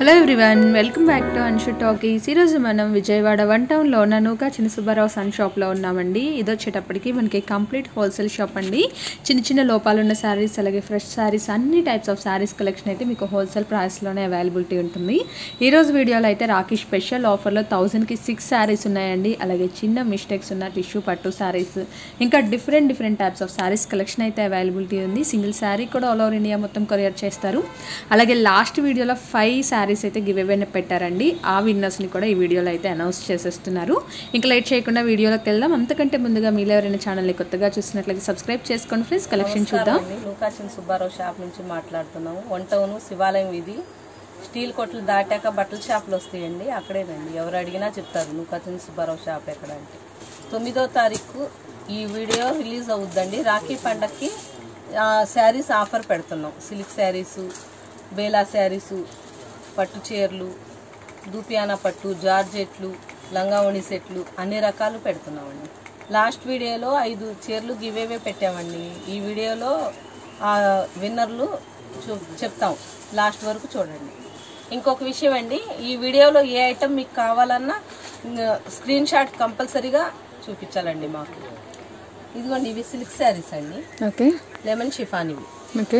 Hello everyone welcome back to Anshu talkies ఈరోజు మనం Vijayawada one టౌన్లో ఉన్న నూకా చిన్న సుబ్బారావు సన్ షాప్లో ఉన్నామండి ఇది వచ్చేటప్పటికి మనకి కంప్లీట్ హోల్సేల్ షాప్ అండి చిన్న చిన్న లోపాలు ఉన్న శారీస్ అలాగే ఫ్రెష్ శారీస్ అన్ని టైప్స్ ఆఫ్ శారీస్ కలెక్షన్ అయితే మీకు హోల్సేల్ ప్రైస్లోనే అవైలబిలిటీ ఉంటుంది ఈరోజు వీడియోలో అయితే రాఖీ స్పెషల్ ఆఫర్లో థౌజండ్కి సిక్స్ శారీస్ ఉన్నాయండి అలాగే చిన్న మిస్టేక్స్ ఉన్న టిష్యూ పట్టు శారీస్ ఇంకా different different types of saris collection అయితే అవైలబిలిటీ ఉంది సింగిల్ శారీ కూడా ఆల్ ఓవర్ ఇండియా మొత్తం కొరియర్ చేస్తారు అలాగే లాస్ట్ వీడియోలో ఫైవ్ శారీస్ అయితే గివ్ అవేనే పెట్టారండి ఆ విన్నర్స్ని కూడా ఈ వీడియోలో అయితే అనౌన్స్ చేసేస్తున్నారు ఇంకా లేట్ చేయకుండా వీడియోలోకి వెళ్దాం అంతకంటే ముందుగా మీలో ఎవరైనా ఛానల్ని కొత్తగా చూసినట్లయితే సబ్స్క్రైబ్ చేసుకోండి ఫ్రెండ్స్ కలెక్షన్ చూద్దాం అండి లూకాచిన్ సుబ్బారావు షాప్ నుంచి మాట్లాడుతున్నాము వన్ టౌన్ శివాలయం వీధి స్టీల్ కొట్లు దాటాక బట్టల షాపులు వస్తాయండి అక్కడేనండి ఎవరు అడిగినా చెప్తారు లూకాచిన్ సుబ్బారావు షాప్ ఎక్కడ అంటే తొమ్మిదో తారీఖు ఈ వీడియో రిలీజ్ అవుద్దండి రాఖీ పండక్కి శారీస్ ఆఫర్ పెడుతున్నాం సిల్క్ శారీసు బేలా శారీసు పట్టు చీరలు దూపియానా పట్టు జార్జెట్లు లంగావణి సెట్లు అన్ని రకాలు పెడుతున్నామండి లాస్ట్ వీడియోలో ఐదు చీరలు గివేవే పెట్టామండి ఈ వీడియోలో ఆ విన్నర్లు చూ చెప్తాం లాస్ట్ వరకు చూడండి ఇంకొక విషయం అండి ఈ వీడియోలో ఏ ఐటమ్ మీకు కావాలన్నా స్క్రీన్ షాట్ కంపల్సరీగా చూపించాలండి మాకు ఇదిగోండి ఇవి సిల్క్ శారీస్ అండి ఓకే లెమన్ షిఫాన్ ఇవి okay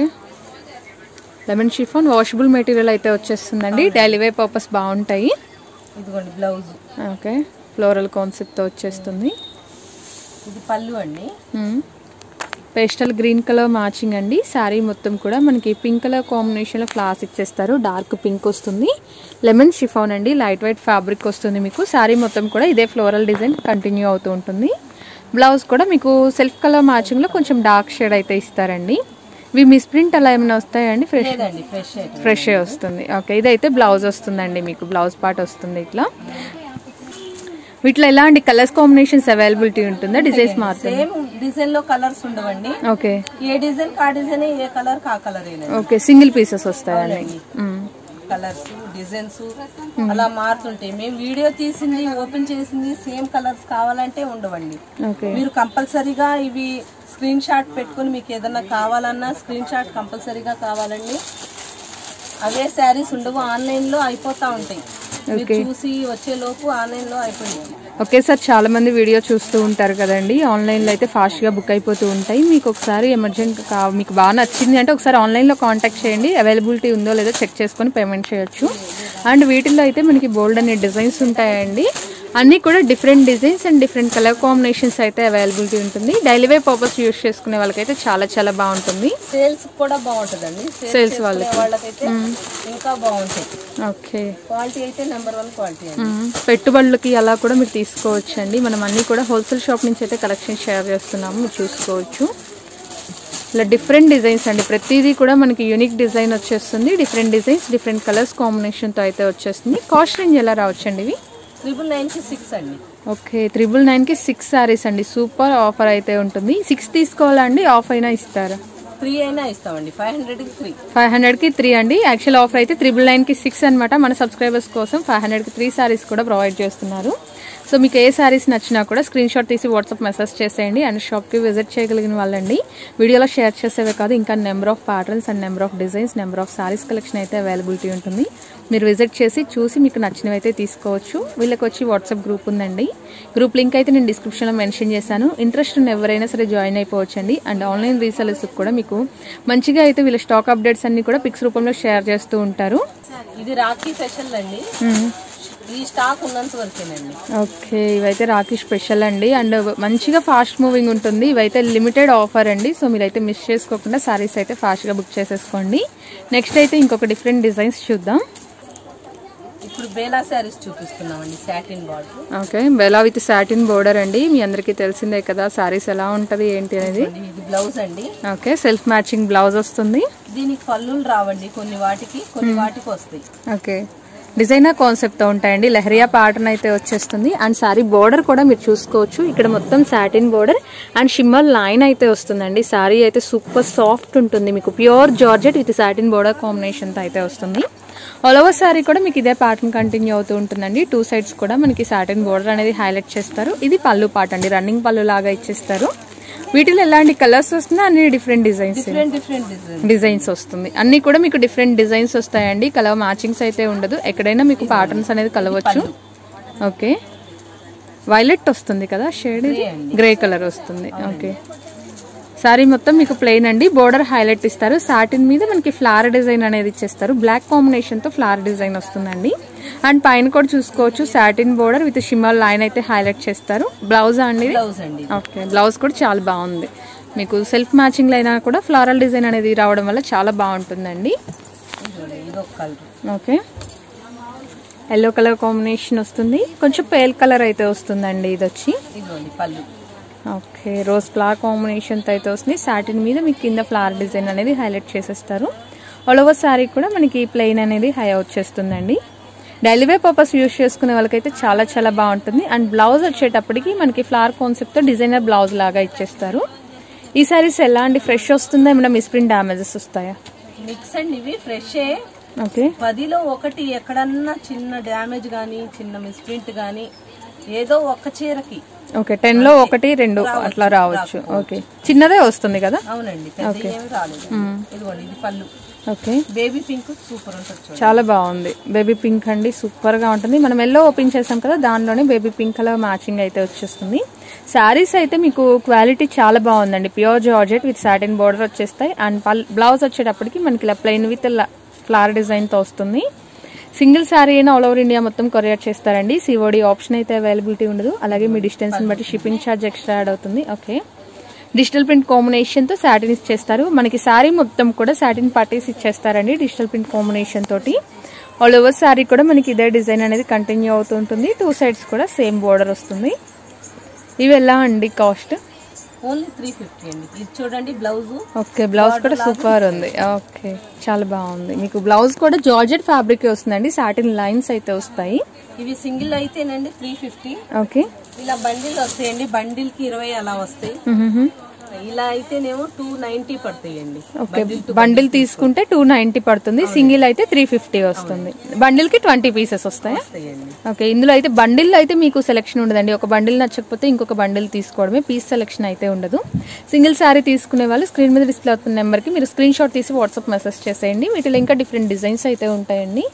lemon chiffon washable material అయితే వచ్చేస్తుందండి డైలీ వే పర్పస్ బాగుంటాయి ఇదిగోండి బ్లౌజ్ ఓకే ఫ్లోరల్ కాన్సెప్ట్తో వచ్చేస్తుంది ఇది పళ్ళు అండి పేస్టల్ గ్రీన్ కలర్ మ్యాచింగ్ అండి శారీ మొత్తం కూడా మనకి పింక్ కలర్ కాంబినేషన్లో ఫ్లాస్ ఇచ్చేస్తారు డార్క్ పింక్ వస్తుంది లెమన్ షిఫాన్ అండి లైట్ వైట్ ఫ్యాబ్రిక్ వస్తుంది మీకు శారీ మొత్తం కూడా ఇదే ఫ్లోరల్ డిజైన్ కంటిన్యూ అవుతూ ఉంటుంది బ్లౌజ్ కూడా మీకు సెల్ఫ్ కలర్ మ్యాచింగ్లో కొంచెం డార్క్ షేడ్ అయితే ఇస్తారండి ఇవి మిస్ ప్రింట్ అలా ఏమైనా వస్తాయండి ఫ్రెష్ లేదండి ఫ్రెష్ ఐటమ్ ఫ్రెష్ వస్తుంది ఓకే ఇదైతే బ్లౌజ్ వస్తుందండి మీకు బ్లౌజ్ పార్ట్ వస్తుంది ఇట్లా వీటిలో ఎలాంటి కలర్స్ కాంబినేషన్స్ అవైలబిలిటీ ఉంటుందా డిజైన్స్ మాత్రం సేమ్ డిజైన్ లో కలర్స్ ఉండవండి ఓకే ఏ డిజైన్ కా డిజైన్ ఏ కలర్ కా కలర్ ఓకే సింగిల్ పీసెస్ వస్తాయండి మ్మ్. కలర్స్ డిజైన్స్ అలా మారుతుంటాయి మేము వీడియో తీసింది ఓపెన్ చేసింది సేమ్ కలర్స్ కావాలంటే ఉండవండి ఓకే మీరు కంపల్సరీగా ఇవి స్క్రీన్ షాట్ పెట్టుకుని మీకు ఏదైనా కావాలన్నా స్క్రీన్ షాట్ కంపల్సరీగా కావాలండి అవే శారీస్ ఉండవు ఆన్లైన్ లో అయిపోతా ఉంటాయి మీరు చూసి వచ్చే లోపు ఆన్లైన్ లో అయిపోయింది ఓకే సార్ చాలా మంది వీడియో చూస్తూ ఉంటారు కదండి ఆన్లైన్లో అయితే ఫాస్ట్గా బుక్ అయిపోతూ ఉంటాయి మీకు ఒకసారి ఎమర్జెంట్ కా మీకు బాగా నచ్చింది అంటే ఒకసారి ఆన్లైన్లో కాంటాక్ట్ చేయండి అవైలబిలిటీ ఉందో లేదో చెక్ చేసుకొని పేమెంట్ చేయొచ్చు అండ్ వీటిల్లో అయితే మనకి బోల్డ్ అనే డిజైన్స్ ఉంటాయండి అన్నీ కూడా different designs and different colour combinations అయితే అవైలబిలిటీ ఉంటుంది డైలీ వే పర్పస్ యూస్ చేసుకునే వాళ్ళకైతే చాలా చాలా బాగుంటుంది సేల్స్ కూడా బాగుంటుందండి సేల్స్ వాళ్ళకి వాళ్ళకైతే ఇంకా బాగుంటాయి ఓకే క్వాలిటీ అయితే నెంబర్ వన్ క్వాలిటీ అండి మ్మ్. పెట్టుబడులకి అలా కూడా మీరు తీసుకోవచ్చు అండి మనం అన్ని కూడా హోల్సేల్ షాప్ నుంచి అయితే కలెక్షన్ షేర్ చేస్తున్నాము మీరు చూసుకోవచ్చు ఇలా డిఫరెంట్ డిజైన్స్ అండి ప్రతిదీ కూడా మనకి యూనిక్ డిజైన్ వచ్చేస్తుంది డిఫరెంట్ డిజైన్స్ డిఫరెంట్ కలర్స్ కాంబినేషన్తో అయితే వచ్చేస్తుంది కాస్ట్ రేంజ్ ఎలా రావచ్చండి ఇవి ట్రిపుల్ నైన్ కి సిక్స్ అండి ఓకే త్రిబుల్ నైన్కి సిక్స్ శారీస్ అండి సూపర్ ఆఫర్ అయితే ఉంటుంది సిక్స్ తీసుకోవాలండి ఆఫ్ అయినా ఇస్తారా త్రీ అయినా ఇస్తామండి ఫైవ్ హండ్రెడ్ కి త్రీ ఫైవ్ హండ్రెడ్కి త్రీ అండి యాక్చువల్ ఆఫర్ అయితే త్రిబుల్ నైన్కి సిక్స్ అనమాట మన సబ్స్క్రైబర్స్ కోసం ఫైవ్ హండ్రెడ్కి త్రీ శారీస్ కూడా ప్రొవైడ్ చేస్తున్నారు సో మీకు ఏ శారీస్ నచ్చినా కూడా స్క్రీన్ షాట్ తీసి వాట్సాప్ మెసేజ్ చేసేయండి అండ్ షాప్కి విజిట్ చేయగలిగిన వాళ్ళండి వీడియోలో షేర్ చేసేవే కాదు ఇంకా number of patterns and number of designs number of saris collection అయితే అవైలబిలిటీ ఉంటుంది మీరు విజిట్ చేసి చూసి మీకు నచ్చినవి అయితే తీసుకోవచ్చు వీళ్ళకి వచ్చి వాట్సాప్ గ్రూప్ ఉందండి గ్రూప్ లింక్ అయితే నేను డిస్క్రిప్షన్లో మెన్షన్ చేశాను ఇంట్రెస్ట్ ఉన్న ఎవరైనా సరే జాయిన్ అయిపోవచ్చండి అండ్ ఆన్లైన్ రీసెలర్స్ కూడా మీకు మంచిగా అయితే వీళ్ళ స్టాక్ అప్డేట్స్ అన్ని కూడా పిక్స్ రూపంలో షేర్ చేస్తూ ఉంటారు ఇది రాఖీ స్పెషల్ అండి ఈ స్టాక్ ఉన్నంత వరకేనండి ఓకే ఇవైతే రాఖీ స్పెషల్ అండి అండ్ మంచిగా ఫాస్ట్ మూవింగ్ ఉంటుంది ఇవైతే లిమిటెడ్ ఆఫర్ అండి సో మీరైతే మిస్ చేసుకోకుండా సారీస్ అయితే ఫాస్ట్గా బుక్ చేసేసుకోండి నెక్స్ట్ అయితే ఇంకొక డిఫరెంట్ డిజైన్స్ చూద్దాం ఇప్పుడు బేలా శారీస్ చూపిస్తున్నామండి సాటిన్ బార్డర్ ఓకే బెలా విత్ సాటిన్ బోర్డర్ అండి మీ అందరికీ తెలిసిందే కదా సారీస్ ఎలా ఉంటుంది ఏంటి అనేది ఇది బ్లౌజ్ అండి ఓకే సెల్ఫ్ మ్యాచింగ్ బ్లౌజ్ వస్తుంది దీనికి పళ్ళులు రావండి కొన్ని వాటికి కొన్ని వాటికి వస్తాయి ఓకే డిజైనర్ కాన్సెప్ట్ తో ఉంటాయండి లెహరియా ప్యాటర్న్ అయితే వచ్చేస్తుంది అండ్ సారీ బోర్డర్ కూడా మీరు చూసుకోవచ్చు ఇక్కడ మొత్తం satin border and shimmer line అయితే వస్తుందండి సారీ అయితే సూపర్ సాఫ్ట్ ఉంటుంది మీకు pure georgette with satin border combination తో అయితే వస్తుంది ఆల్ ఓవర్ సారీ కూడా మీకు ఇదే ప్యాటర్న్ కంటిన్యూ అవుతూ ఉంటుందండి టూ సైడ్స్ కూడా మనకి సాటిన్ బోర్డర్ అనేది హైలైట్ చేస్తారు ఇది పళ్ళు పాట అండి రన్నింగ్ పళ్ళు లాగా ఇచ్చేస్తారు వీటిలో ఎలాంటి కలర్స్ వస్తున్నాయి అన్ని different designs different different design designs వస్తుంది అన్ని కూడా మీకు డిఫరెంట్ డిజైన్స్ వస్తాయండి కలర్ మ్యాచింగ్స్ అయితే ఉండదు ఎక్కడైనా మీకు ప్యాటర్న్స్ అనేది కలవచ్చు ఓకే వైలెట్ వస్తుంది కదా షేడ్ ఇది గ్రే కలర్ వస్తుంది ఓకే సారీ మొత్తం మీకు ప్లెయిన్ అండి బోర్డర్ హైలైట్ ఇస్తారు సాటిన్ మీద మనకి ఫ్లవర్ డిజైన్ అనేది ఇచ్చేస్తారు బ్లాక్ కాంబినేషన్ తో ఫ్లవర్ డిజైన్ వస్తుందండి అండ్ పైన కూడా చూసుకోవచ్చు satin border with shimmer line అయితే హైలైట్ చేస్తారు బ్లౌజ్ అండి ఇది? బ్లౌజ్ అండి ఓకే బ్లౌజ్ కూడా చాలా బాగుంది మీకు సెల్ఫ్ మ్యాచింగ్ అయినా కూడా ఫ్లారల్ డిజైన్ అనేది రావడం వల్ల చాలా బాగుంటుందండి ఇదిగోండి, ఇదొక colour okay yellow colour combination వస్తుంది కొంచెం పేల్ కలర్ అయితే వస్తుందండి ఇది వచ్చి ఇదిగోండి పళ్ళు ఓకే రోజ్ ఫ్లవర్ కాంబినేషన్తో అయితే వస్తుంది సాటిన్ మీద మీకు కింద ఫ్లవర్ డిజైన్ అనేది హైలైట్ చేసేస్తారు ఆల్ ఓవర్ శారీ కూడా మనకి ప్లెయిన్ అనేది హై వచ్చేస్తుందండి డైలీ వే పర్పస్ యూస్ చేసుకునే వాళ్ళకైతే చాలా చాలా బాగుంటుంది అండ్ బ్లౌజ్ వచ్చేటప్పటికి మనకి ఫ్లవర్ కాన్సెప్ట్తో డిజైనర్ బ్లౌజ్ లాగా ఇచ్చేస్తారు ఈ సారీస్ ఎలాంటి ఫ్రెష్ వస్తుందా ఏమైనా మిస్ప్రింట్ డ్యామేజెస్ వస్తాయా మిక్స్ అండి ఇవి ఫ్రెష్ ఓకే పదిలో ఒకటి ఎక్కడన్నా చిన్న డ్యామేజ్ గానీ చిన్న మిస్ప్రింట్ గానీ ఏదో ఒక్క చీరకి ఓకే టెన్ లో ఒకటి రెండు అట్లా రావచ్చు ఓకే చిన్నదే వస్తుంది కదా అవునండి పెద్ద ఏమి రాలేదు ఇదిగోండి ఇది పళ్ళు ఓకే బేబీ పింక్ సూపర్ ఉంటుంది చూడండి చాలా బాగుంది బేబీ పింక్ అండి సూపర్ గా ఉంటుంది మనం ఎల్లో ఓపెన్ చేసాం కదా దానిలోనే బేబీ పింక్ కలర్ మ్యాచింగ్ అయితే వచ్చేస్తుంది శారీస్ అయితే మీకు క్వాలిటీ చాలా బాగుందండి pure georgette with satin border వచ్చేస్తాయి అండ్ బ్లౌజ్ వచ్చేటప్పటికి మనకి ఇలా ప్లెయిన్ విత్ ఫ్లవర్ డిజైన్ తో వస్తుంది సింగిల్ శారీ అయినా ఆల్ ఓవర్ ఇండియా మొత్తం కొరియర్ చేస్తారండి సిఓడి ఆప్షన్ అయితే అవైలబిలిటీ ఉండదు అలాగే మీ డిస్టెన్స్ ని బట్టి షిప్పింగ్ ఛార్జ్ ఎక్స్ట్రా యాడ్ అవుతుంది ఓకే డిజిటల్ ప్రింట్ కాంబినేషన్ తో సాటిన్ ఇచ్చేస్తారు మనకి శారీ మొత్తం కూడా సాటిన్ పట్టీస్ ఇచ్చేస్తారండి డిజిటల్ ప్రింట్ కాంబినేషన్ తోటి ఆల్ ఓవర్ శారీ కూడా మనకి ఇదే డిజైన్ అనేది కంటిన్యూ అవుతుంటుంది టూ సైడ్స్ కూడా సేమ్ బోర్డర్ వస్తుంది ఇవి ఎలా అండి కాస్ట్ ఓన్లీ త్రీ ఫిఫ్టీ అండి ఇది చూడండి బ్లౌజ్ ఓకే బ్లౌజ్ కూడా సూపర్ ఉంది ఓకే చాలా బాగుంది మీకు బ్లౌజ్ కూడా జార్జెట్ ఫ్యాబ్రిక్ వస్తుందండి సాటిన్ లైన్స్ అయితే వస్తాయి ఇవి సింగిల్ అయితేనండి త్రీ ఫిఫ్టీ ఓకే ఇలా బండిల్ వస్తాయండి బండిల్ కి ఇరవై అలా వస్తాయి ఇలా అయితేనేమో టూ నైన్టీ పడతాయండి ఓకే బండిల్ తీసుకుంటే టూ నైన్టీ పడుతుంది సింగిల్ అయితే త్రీ ఫిఫ్టీ వస్తుంది బండిల్ కి ట్వంటీ పీసెస్ వస్తాయా వస్తాయండి ఓకే ఇందులో అయితే బండిల్ అయితే మీకు సెలెక్షన్ ఉండదండి ఒక బండిల్ నచ్చకపోతే ఇంకొక బండిల్ తీసుకోవడమే పీస్ సెలెక్షన్ అయితే ఉండదు సింగిల్ శారీ తీసుకునే వాళ్ళు స్క్రీన్ మీద డిస్ప్లే అవుతున్న నెంబర్కి మీరు స్క్రీన్ షాట్ తీసి వాట్సాప్ మెసేజ్ చేసేయండి వీటిలో ఇంకా డిఫరెంట్ డిజైన్స్ అయితే ఉంటాయండి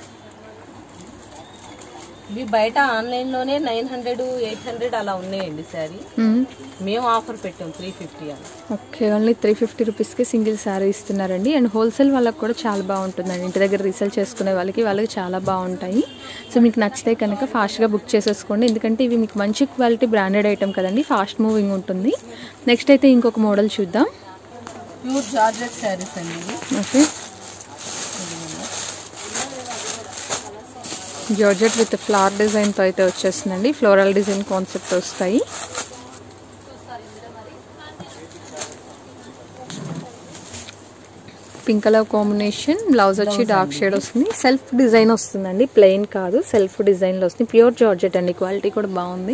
ఇవి బయట ఆన్లైన్ లోనే నైన్ హండ్రెడ్ ఎయిట్ హండ్రెడ్ అలా ఉన్నాయండి శారీ మ్మ్. మేము ఆఫర్ పెట్టాం త్రీ ఫిఫ్టీ అని ఓకే ఓన్లీ త్రీ ఫిఫ్టీ రూపీస్కి సింగిల్ శారీ ఇస్తున్నారండి అండ్ హోల్సేల్ వాళ్ళకి కూడా చాలా బాగుంటుందండి ఇంటి దగ్గర రీసేల్ చేసుకునే వాళ్ళకి వాళ్ళకి చాలా బాగుంటాయి సో మీకు నచ్చితే కనుక ఫాస్ట్గా బుక్ చేసేసుకోండి ఎందుకంటే ఇవి మీకు మంచి క్వాలిటీ బ్రాండెడ్ ఐటమ్ కదండి ఫాస్ట్ మూవింగ్ ఉంటుంది నెక్స్ట్ అయితే ఇంకొక మోడల్ చూద్దాం ప్యూర్ జార్జెట్ శారీస్ అండి ఇవి ఓకే జార్జెట్ విత్ ఫ్లవర్ డిజైన్తో అయితే వచ్చేస్తుందండి ఫ్లోరల్ డిజైన్ కాన్సెప్ట్ వస్తాయి పింక్ కలర్ కాంబినేషన్ బ్లౌజ్ వచ్చి డార్క్ షేడ్ వస్తుంది సెల్ఫ్ డిజైన్ వస్తుందండి ప్లెయిన్ కాదు సెల్ఫ్ డిజైన్లో వస్తుంది ప్యూర్ జార్జెట్ అండి క్వాలిటీ కూడా బాగుంది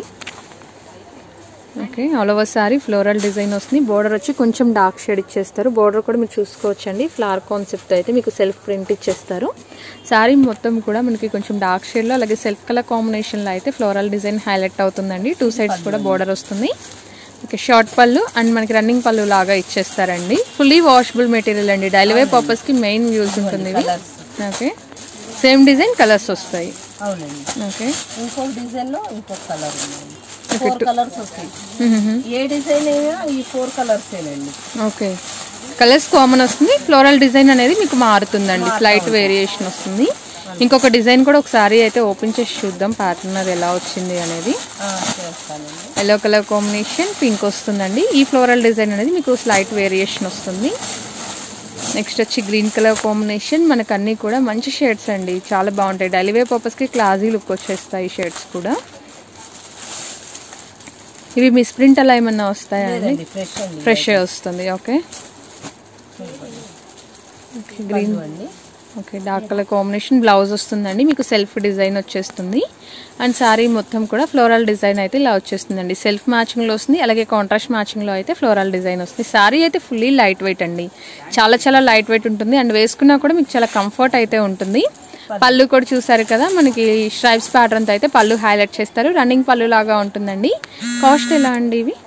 okay all over sari floral design వస్తుంది బోర్డర్ వచ్చి కొంచెం డార్క్ షేడ్ ఇచ్చేస్తారు బోర్డర్ కూడా మీరు చూసుకోవచ్చు అండి ఫ్లవర్ కాన్సెప్ట్ అయితే మీకు సెల్ఫ్ ప్రింట్ ఇచ్చేస్తారు సారీ మొత్తం కూడా మనకి కొంచెం డార్క్ షేడ్లో అలాగే సెల్ఫ్ కలర్ కాంబినేషన్లో అయితే ఫ్లోరల్ డిజైన్ హైలైట్ అవుతుందండి టూ సైడ్స్ కూడా బోర్డర్ వస్తుంది ఓకే షార్ట్ పళ్ళు అండ్ మనకి రన్నింగ్ పళ్ళు లాగా ఇచ్చేస్తారండి ఫుల్లీ వాషబుల్ మెటీరియల్ అండి డైలీ వే పర్పస్కి మెయిన్ యూజ్ ఉంటుంది ఇది colours okay same design colours వస్తాయి అవునండి ఓకే ఇంకొక డిజైన్ లో ఇంకొక కలర్ ఉన్నాయండి ఫోర్ కలర్స్ వస్తాయి ఏ డిజైన్ అయినా ఈ ఫోర్ కలర్స్ ఏనండి ఓకే కలర్స్ కామన్ వస్తుంది ఫ్లోరల్ డిజైన్ అనేది మీకు మారుతుందండి స్లైట్ వేరియేషన్ వస్తుంది ఇంకొక డిజైన్ కూడా ఒకసారి అయితే ఓపెన్ చేసి చూద్దాం ప్యాటర్న్ అది ఎలా వచ్చింది అనేది ఆ, చేస్తానండి ఎల్లో కలర్ కాంబినేషన్ పింక్ వస్తుందండి ఈ ఫ్లోరల్ డిజైన్ అనేది మీకు స్లైట్ వేరియేషన్ వస్తుంది నెక్స్ట్ వచ్చి గ్రీన్ కలర్ కాంబినేషన్ మనకు అన్నీ కూడా మంచి షేడ్స్ అండి చాలా బాగుంటాయి డైలీ వే పర్పస్కి క్లాసీ లుక్ వచ్చేస్తాయి షేడ్స్ కూడా ఇవి మిస్ ప్రింట్ అలా ఏమన్నా వస్తాయా అండి లేదండి ఫ్రెష్ అండి ఫ్రెష్ వస్తుంది ఓకే గ్రీన్ అండి okay dark colour combination blouse వస్తుందండి మీకు సెల్ఫ్ డిజైన్ వచ్చేస్తుంది అండ్ సారీ మొత్తం కూడా ఫ్లోరల్ డిజైన్ అయితే ఇలా వచ్చేస్తుందండి సెల్ఫ్ మ్యాచింగ్లో వస్తుంది అలాగే కాంట్రాస్ట్ మ్యాచింగ్లో అయితే ఫ్లోరల్ డిజైన్ వస్తుంది సారీ అయితే ఫుల్లీ లైట్ వెయిట్ అండి చాలా చాలా లైట్ వెయిట్ ఉంటుంది అండ్ వేసుకున్నా కూడా మీకు చాలా కంఫర్ట్ అయితే ఉంటుంది పళ్ళు కూడా చూసారు కదా మనకి స్ట్రైప్స్ ప్యాటర్న్తో అయితే పళ్ళు హైలైట్ చేస్తారు రన్నింగ్ పళ్ళు లాగా ఉంటుందండి కాస్ట్ ఎలా అండి ఇవి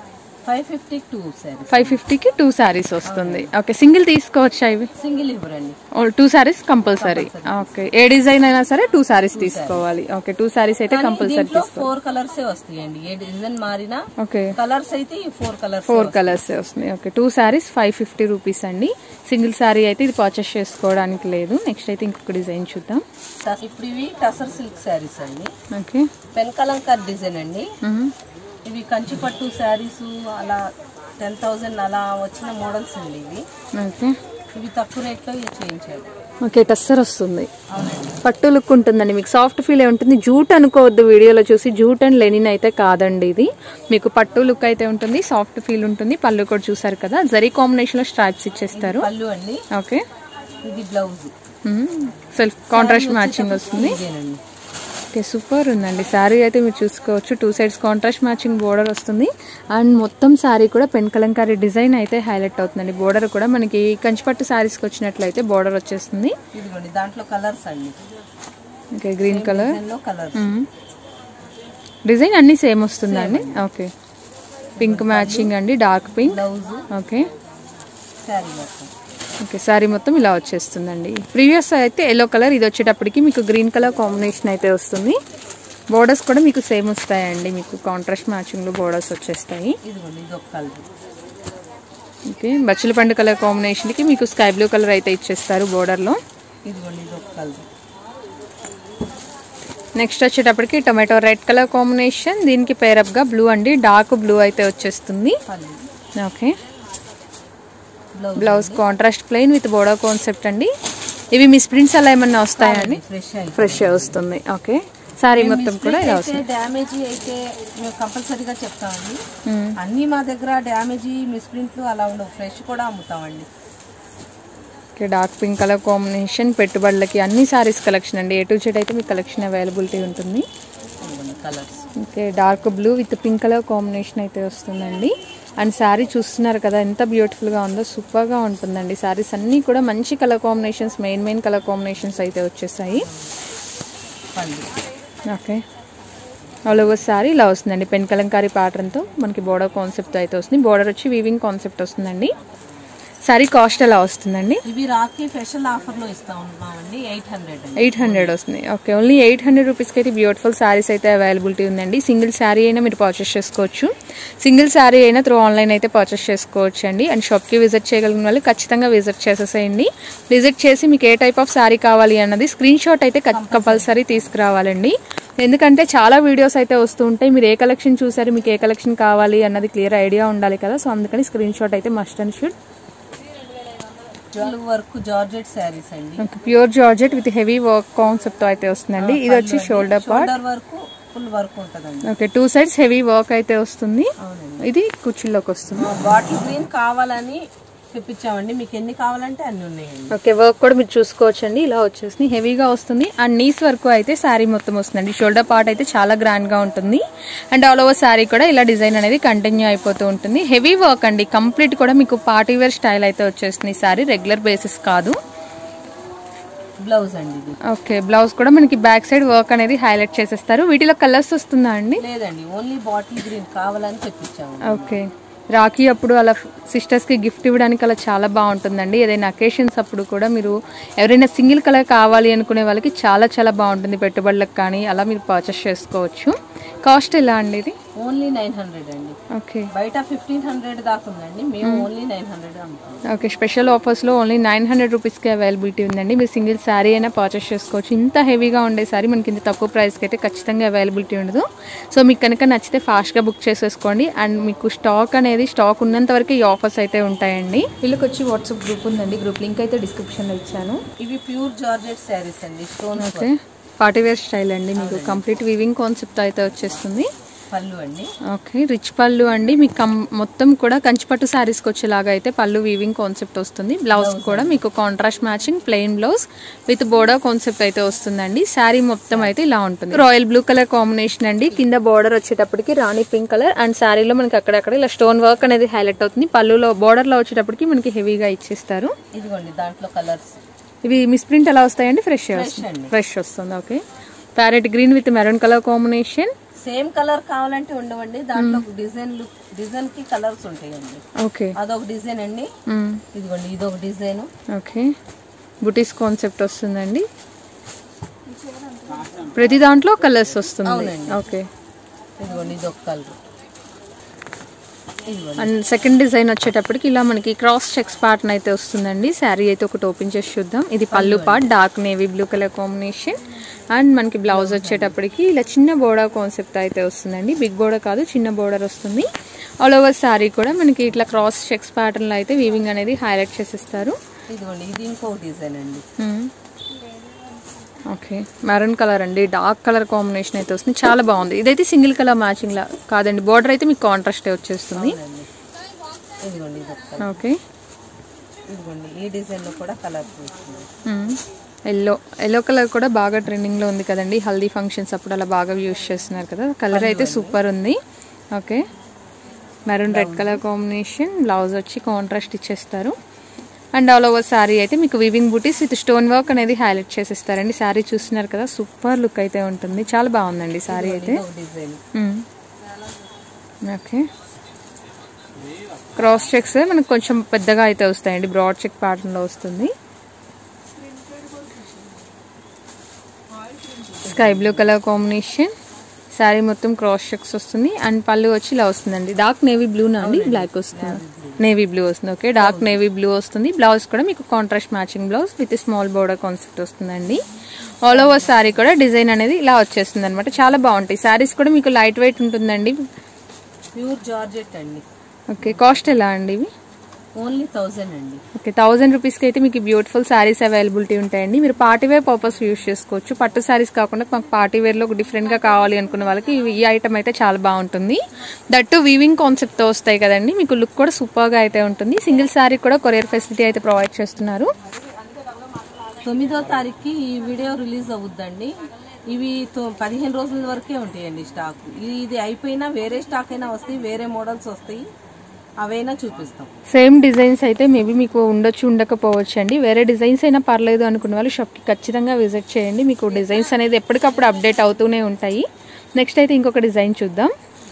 five fifty two sari five ఫిఫ్టీకి టూ శారీస్ వస్తుంది ఓకే సింగిల్ తీసుకోవచ్చా ఇవి సింగిల్ ఇవ్వరండి టూ శారీస్ కంపల్సరీ ఓకే ఏ డిజైన్ అయినా సరే టూ శారీస్ తీసుకోవాలి ఓకే టూ శారీస్ అయితే కంపల్సరీ దీంట్లో ఫోర్ కలర్స్ వస్తాయండి ఏ డిజైన్ మారినా ఓకే కలర్స్ అయితే ఈ ఫోర్ కలర్స్ ఫోర్ కలర్స్ వస్తున్నాయి okay two saris five fifty rupees అండి సింగిల్ శారీ అయితే ఇది పర్చేస్ చేసుకోవడానికి లేదు నెక్స్ట్ అయితే ఇంకొక డిజైన్ చూద్దాం ఇప్పుడు ఇవి టసర్ సిల్క్ శారీస్ అండి ఓకే పెన్ కలంకర్ డిజైన్ అండి ఇవి కంచిపట్టు శారీస్ అలా టెన్ థౌజండ్ అలా వచ్చిన మోడల్స్ అండి ఇవి ఓకే ఇవి తక్కువ రేట్లో ఇవి చేయించారు ఓకే టస్సర్ వస్తుంది అవునండి పట్టు లుక్ ఉంటుందండి మీకు సాఫ్ట్ ఫీల్ ఉంటుంది జూట్ అనుకోవద్దు వీడియోలో చూసి జూట్ అండ్ లెనిన్ అయితే కాదండి ఇది మీకు పట్టు లుక్ అయితే ఉంటుంది సాఫ్ట్ ఫీల్ ఉంటుంది పళ్ళు కూడా చూసారు కదా జరీ కాంబినేషన్ లో స్ట్రాప్స్ ఇచ్చేస్తారు పళ్ళు అండి ఓకే ఇది బ్లౌజ్ సెల్ఫ్ కాంట్రాస్ట్ మ్యాచింగ్ వస్తుంది ఇదేనండి ఓకే సూపర్ ఉందండి శారీ అయితే మీరు చూసుకోవచ్చు two sides contrast matching border వస్తుంది అండ్ మొత్తం శారీ కూడా పెన్ కలంకారీ డిజైన్ అయితే హైలైట్ అవుతుందండి బోర్డర్ కూడా మనకి కంచిపట్టు శారీస్కి వచ్చినట్లయితే బోర్డర్ వచ్చేస్తుంది ఇదిగోండి దాంట్లో కలర్స్ అండి ఓకే గ్రీన్ కలర్ డిజైన్లో కలర్స్ డిజైన్ అన్ని సేమ్ వస్తుందండి ఓకే పింక్ మ్యాచింగ్ అండి dark pink blouse okay sari మొత్తం ఓకే శారీ మొత్తం ఇలా వచ్చేస్తుందండి ప్రీవియస్ అయితే ఎల్లో కలర్ ఇది వచ్చేటప్పటికి మీకు గ్రీన్ కలర్ కాంబినేషన్ అయితే వస్తుంది బోర్డర్స్ కూడా మీకు సేమ్ వస్తాయండి మీకు కాంట్రాస్ట్ మ్యాచింగ్లో బోర్డర్స్ వచ్చేస్తాయి ఇదిగోండి ఇది ఒక కలర్ ఓకే బచ్చల పండు కలర్ కాంబినేషన్కి మీకు స్కై బ్లూ కలర్ అయితే ఇచ్చేస్తారు బోర్డర్లో ఇదిగోండి ఇది ఒక కలర్ నెక్స్ట్ వచ్చేటప్పటికి టొమాటో రెడ్ కలర్ కాంబినేషన్ దీనికి పేరప్గా బ్లూ అండి డార్క్ బ్లూ అయితే వచ్చేస్తుంది pallu okay blouse blouse contrast plain with border concept అండి ఇవి మిస్ ప్రింట్స్ అలా ఏమన్నా వస్తాయండి ఫ్రెష్ అయితే ఫ్రెష్ వస్తుంది ఓకే సారీ మొత్తం కూడా ఇలా వస్తుంది డ్యామేజీ అయితే మేము కంపల్సరీగా చెప్తామండి మ్మ్. అన్ని మా దగ్గర డ్యామేజీ మిస్ప్రింట్లు అలా ఉండవు ఫ్రెష్ కూడా అమ్ముతామండి okay dark pink colour combination పెట్టుబడులకి అన్ని సారీస్ కలెక్షన్ అండి ఏ టు జెడ్ అయితే మీకు కలెక్షన్ అవైలబిలిటీ ఉంటుంది ఇదిగోండి colors okay dark blue with pink colour combination అయితే వస్తుందండి అండ్ శారీ చూస్తున్నారు కదా ఎంత బ్యూటిఫుల్గా ఉందో సూపర్గా ఉంటుందండి శారీస్ అన్నీ కూడా మంచి color combinations main main color combinations అయితే వచ్చేసాయి పళ్ళు ఓకే ఆల్ ఓవర్ శారీ ఇలా వస్తుందండి పెన్ కలంకారీ ప్యాటర్న్తో మనకి బోర్డర్ కాన్సెప్ట్ అయితే వస్తుంది బోర్డర్ వచ్చి వీవింగ్ కాన్సెప్ట్ వస్తుందండి శారీ కాస్ట్ ఎలా వస్తుందండి ఇవి రాఖీ స్పెషల్ ఆఫర్లో ఇస్తా ఉన్నామండి ఎయిట్ హండ్రెడ్ అండి ఎయిట్ హండ్రెడ్ వస్తుంది ఓకే ఓన్లీ ఎయిట్ హండ్రెడ్ రూపీస్కి అయితే బ్యూటిఫుల్ శారీస్ అయితే అవైలబిలిటీ ఉందండి సింగిల్ శారీ అయినా మీరు పర్చేస్ చేసుకోవచ్చు సింగిల్ శారీ అయినా త్రూ ఆన్లైన్ అయితే పర్చేస్ చేసుకోవచ్చు అండి అండ్ షాప్కి విజిట్ చేయగలిగిన వాళ్ళు ఖచ్చితంగా విజిట్ చేసేసేయండి విజిట్ చేసి మీకు ఏ టైప్ ఆఫ్ శారీ కావాలి అన్నది స్క్రీన్ షాట్ అయితే కంపల్సరీ తీసుకురావాలండి ఎందుకంటే చాలా వీడియోస్ అయితే వస్తూ ఉంటాయి మీరు ఏ కలెక్షన్ చూసారు మీకు ఏ కలెక్షన్ కావాలి అన్నది క్లియర్ ఐడియా ఉండాలి కదా సో అందుకని స్క్రీన్ షాట్ అయితే must and should full work georgette saris అండి pure georgette with heavy work concept అయితే వస్తుందండి ఇది వచ్చి షోల్డర్ పార్ట్ షోల్డర్ వరకు ఫుల్ వర్క్ ఉంటుందండి okay two sides heavy work అయితే వస్తుంది అవునండి ఇది కుర్చీలోకి వస్తుంది బాటిల్ గ్రీన్ కావాలని తెప్పించామండి మీకు ఎన్ని కావాలంటే అన్ని ఉన్నాయండి ఓకే వర్క్ కూడా మీరు చూసుకోవచ్చండి ఇలా వచ్చేసి హెవీగా వస్తుంది అండ్ నీస్ వరకు అయితే శారీ మొత్తం వస్తుందండి షోల్డర్ పార్ట్ అయితే చాలా గ్రాండ్ గా ఉంటుంది అండ్ ఆల్ ఓవర్ శారీ కూడా ఇలా డిజైన్ అనేది కంటిన్యూ అయిపోతూ ఉంటుంది హెవీ వర్క్ అండి కంప్లీట్ కూడా మీకు పార్టీ వేర్ స్టైల్ అయితే వచ్చేస్తుంది శారీ రెగ్యులర్ బేసిస్ కాదు బ్లౌజ్ అండి ఇది ఓకే బ్లౌజ్ కూడా మనకి బ్యాక్ సైడ్ వర్క్ అనేది హైలైట్ చేసేస్తారు వీటిలో కలర్స్ వస్తుందా అండి లేదండి ఓన్లీ బాటిల్ గ్రీన్ కావాలని తెప్పించాము ఓకే రాఖీ అప్పుడు అలా సిస్టర్స్కి గిఫ్ట్ ఇవ్వడానికి అలా చాలా బాగుంటుందండి ఏదైనా అకేషన్స్ అప్పుడు కూడా మీరు ఎవరైనా సింగిల్ కలర్ కావాలి అనుకునే వాళ్ళకి చాలా చాలా బాగుంటుంది పెట్టుబడులకు కానీ అలా మీరు పర్చేస్ చేసుకోవచ్చు కాస్ట్ ఎలా అండి ఇది ఓన్లీ నైన్ హండ్రెడ్ అండి ఓకే బయట ఫిఫ్టీన్ హండ్రెడ్ దాకా ఉందండి మేము ఓన్లీ నైన్ హండ్రెడ్ అమ్ముతాం ఓకే స్పెషల్ ఆఫర్స్లో ఓన్లీ నైన్ హండ్రెడ్ రూపీస్కి అవైలబిలిటీ ఉందండి మీరు సింగిల్ శారీ అయినా పర్చేస్ చేసుకోవచ్చు ఇంత హెవీగా ఉండే శారీ మనకి ఇంత తక్కువ ప్రైస్కి అయితే ఖచ్చితంగా అవైలబిలిటీ ఉండదు సో మీకు కనుక నచ్చితే ఫాస్ట్గా బుక్ చేసేసుకోండి అండ్ మీకు స్టాక్ అనేది స్టాక్ ఉన్నంత వరకు ఈ ఆఫర్స్ అయితే ఉంటాయండి వీళ్ళకి వచ్చి వాట్సాప్ గ్రూప్ ఉందండి గ్రూప్ లింక్ అయితే డిస్క్రిప్షన్లో ఇచ్చాను ఇవి ప్యూర్ జార్జెట్ శారీస్ అండి stone okay party wear style అండి మీకు కంప్లీట్ వివింగ్ కాన్సెప్ట్ అయితే వచ్చేస్తుంది పళ్ళు అండి ఓకే రిచ్ పళ్ళు అండి మీకు కం- మొత్తం కూడా కంచిపట్టు శారీస్కి వచ్చేలాగా అయితే పళ్ళు వీవింగ్ కాన్సెప్ట్ వస్తుంది బ్లౌజ్ కూడా మీకు contrast matching plain blouse with border concept అయితే వస్తుందండి శారీ మొత్తం అయితే ఇలా ఉంటుంది రాయల్ బ్లూ కలర్ కాంబినేషన్ అండి కింద బోర్డర్ వచ్చేటప్పటికి రాణి పింక్ కలర్ అండ్ శారీలో మనకి అక్కడక్కడ ఇలా స్టోన్ వర్క్ అనేది హైలైట్ అవుతుంది పళ్ళులో border లో వచ్చేటప్పటికి మనకి హెవీగా ఇచ్చేస్తారు ఇదిగోండి దాంట్లో కలర్స్ ఇవి మిస్ ప్రింట్ ఎలా వస్తాయండి ఫ్రెష్ Fresh వస్తుంది అండి. ఫ్రెష్ వస్తుంది okay parrot green with maroon colour combination same color కావాలంటే ఉండవండి దాంట్లో డిజైన్ డిజైన్ కి కలర్స్ ఉంటాయండి ఓకే అదొక డిజైన్ అండి ఇదిగోండి ఇదొక డిజైన్ ఓకే బుటీస్ కాన్సెప్ట్ వస్తుందండి ప్రతి దాంట్లో కలర్స్ వస్తుంది అవునండి. ఓకే ఇదిగోండి ఇదొక కలర్ ఇదిగోండి అండ్ సెకండ్ డిజైన్ వచ్చేటప్పటికి ఇలా మనకి క్రాస్ చెక్స్ పార్ట్ అయితే వస్తుందండి శారీ అయితే ఒకటి ఓపెన్ చేసి చూద్దాం ఇది pallu part dark navy blue color combination and మనకి బ్లౌజ్ వచ్చేటప్పటికి ఇలా చిన్న బోర్డర్ కాన్సెప్ట్ అయితే వస్తుందండి బిగ్ బోర్డర్ కాదు చిన్న బోర్డర్ వస్తుంది ఆల్ ఓవర్ శారీ కూడా మనకి ఇట్లా క్రాస్ చెక్స్ ప్యాటర్న్లో అయితే వీవింగ్ అనేది హైలైట్ చేసిస్తారు ఇదిగోండి ఇది ఇంకొక డిజైన్ అండి ఓకే మెరూన్ కలర్ అండి డార్క్ కలర్ కాంబినేషన్ అయితే వస్తుంది చాలా బాగుంది ఇదైతే సింగిల్ కలర్ మ్యాచింగ్ లా కాదండి బోర్డర్ అయితే మీకు కాంట్రాస్ట్ వచ్చేస్తుంది అవునండి. ఇదిగోండి ఇదొక కలర్ ఓకే ఇదిగోండి ఈ డిజైన్ లో కూడా కలర్ వస్తుంది ఎల్లో ఎల్లో కలర్ కూడా బాగా ట్రెండింగ్ లో ఉంది కదండి హల్దీ ఫంక్షన్స్ అప్పుడు అలా బాగా యూస్ చేస్తున్నారు కదా కలర్ అయితే సూపర్ ఉంది okay maroon red color combination blouse వచ్చి కాంట్రాస్ట్ ఇచ్చేస్తారు అండ్ ఆల్ ఓవర్ శారీ అయితే మీకు వివింగ్ బూటీస్ విత్ స్టోన్ వర్క్ అనేది హైలైట్ చేసిస్తారండి శారీ చూస్తున్నారు కదా సూపర్ లుక్ అయితే ఉంటుంది చాలా బాగుందండి శారీ అయితే ఇదొక design hmm. Okay cross checks మనకు కొంచెం పెద్దగా అయితే వస్తాయండి బ్రాడ్ చెక్ ప్యాటర్న్ లో వస్తుంది sky blue color combination sari మొత్తం క్రాస్ చెక్స్ వస్తుంది అండ్ పళ్ళు వచ్చి ఇలా వస్తుందండి డార్క్ నేవీ బ్లూ అండి బ్లాక్ వస్తుంది నేవీ బ్లూ వస్తుంది ఓకే డార్క్ నేవీ బ్లూ వస్తుంది బ్లౌజ్ కూడా మీకు contrast matching blouse with small border concept వస్తుందండి ఆల్ ఓవర్ శారీ కూడా డిజైన్ అనేది ఇలా వచ్చేస్తుంది అనమాట చాలా బాగుంటాయి శారీస్ కూడా మీకు లైట్ వెయిట్ ఉంటుందండి ప్యూర్ జార్జెట్ అండి ఓకే కాస్ట్ ఎలా అండి ఇవి ఓన్లీ థౌజండ్ అండి ఓకే థౌజండ్ రూపీస్కి అయితే మీకు బ్యూటిఫుల్ శారీస్ అవైలబిలిటీ ఉంటాయండి మీరు పార్టీ వేర్ పర్పస్ యూస్ చేసుకోవచ్చు పట్టు శారీస్ కాకుండా మాకు పార్టీ వేర్లో డిఫరెంట్గా కావాలి అనుకున్న వాళ్ళకి ఇవి- ఈ ఐటమ్ అయితే చాలా బాగుంటుంది దట్టు వీవింగ్ కాన్సెప్ట్తో వస్తాయి కదండి మీకు లుక్ కూడా సూపర్గా అయితే ఉంటుంది సింగిల్ శారీ కూడా కొరియర్ ఫెసిలిటీ అయితే ప్రొవైడ్ చేస్తున్నారు తొమ్మిదో తారీఖుకి ఈ వీడియో రిలీజ్ అవుద్దండి ఇవి తొ- పదిహేను రోజుల వరకే ఉంటాయండి స్టాక్ ఇది- ఇది అయిపోయినా వేరే స్టాక్ అయినా వస్తాయి వేరే మోడల్స్ వస్తాయి అవైనా చూపిస్తాం సేమ్ డిజైన్స్ అయితే మేబీ మీకు ఉండొచ్చు ఉండకపోవచ్చు అండి వేరే డిజైన్స్ అయినా పర్లేదు అనుకున్న వాళ్ళు షాప్కి ఖచ్చితంగా విజిట్ చేయండి మీకు డిజైన్స్ అనేది ఎప్పటికప్పుడు అప్డేట్ అవుతూనే ఉంటాయి నెక్స్ట్ అయితే ఇంకొక డిజైన్ చూద్దాం